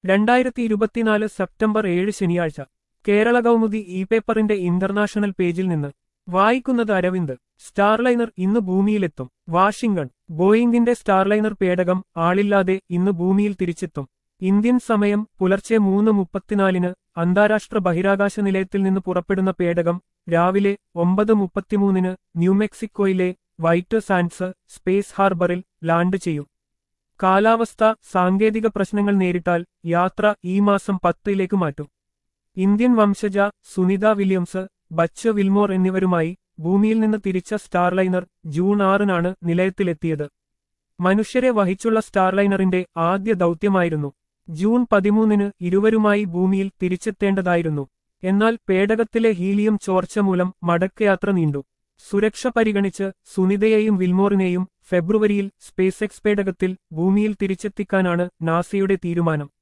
രണ്ടായിരത്തി ഇരുപത്തിനാല് സെപ്റ്റംബർ ഏഴ് ശനിയാഴ്ച കേരള കൗമുദി ഇ പേപ്പറിന്റെ ഇന്റർനാഷണൽ പേജിൽ നിന്ന് വായിക്കുന്നത് അരവിന്ദ് സ്റ്റാർലൈനർ ഇന്ന് ഭൂമിയിലെത്തും വാഷിംഗ്ടൺ ബോയിംഗിന്റെ സ്റ്റാർലൈനർ പേടകം ആളില്ലാതെ ഇന്ന് ഭൂമിയിൽ തിരിച്ചെത്തും ഇന്ത്യൻ സമയം പുലർച്ചെ മൂന്ന് മുപ്പത്തിനാലിന് അന്താരാഷ്ട്ര ബഹിരാകാശ നിലയത്തിൽ നിന്ന് പുറപ്പെടുന്ന പേടകം രാവിലെ ഒമ്പത് മുപ്പത്തിമൂന്നിന് ന്യൂമെക്സിക്കോയിലെ വൈറ്റ് സാൻഡ്സ് സ്പേസ് ഹാർബറിൽ ലാൻഡ് ചെയ്യും കാലാവസ്ഥ സാങ്കേതിക പ്രശ്നങ്ങൾ നേരിട്ടാൽ യാത്ര ഈ മാസം പത്തിലേക്ക് മാറ്റും ഇന്ത്യൻ വംശജ സുനിത വില്യംസ് ബച്ച് വിൽമോർ എന്നിവരുമായി ഭൂമിയിൽ നിന്ന് തിരിച്ച സ്റ്റാർലൈനർ ജൂൺ ആറിനാണ് നിലയത്തിലെത്തിയത് മനുഷ്യരെ വഹിച്ചുള്ള സ്റ്റാർലൈനറിന്റെ ആദ്യ ദൗത്യമായിരുന്നു ജൂൺ പതിമൂന്നിന് ഇരുവരുമായി ഭൂമിയിൽ തിരിച്ചെത്തേണ്ടതായിരുന്നു എന്നാൽ പേടകത്തിലെ ഹീലിയം ചോർച്ച മൂലം മടക്കയാത്ര നീണ്ടു സുരക്ഷ പരിഗണിച്ച് സുനിതയെയും വിൽമോറിനെയും ഫെബ്രുവരിയിൽ സ്പേസ് എക്സ് പേടകത്തിൽ ഭൂമിയിൽ തിരിച്ചെത്തിക്കാനാണ് നാസയുടെ തീരുമാനം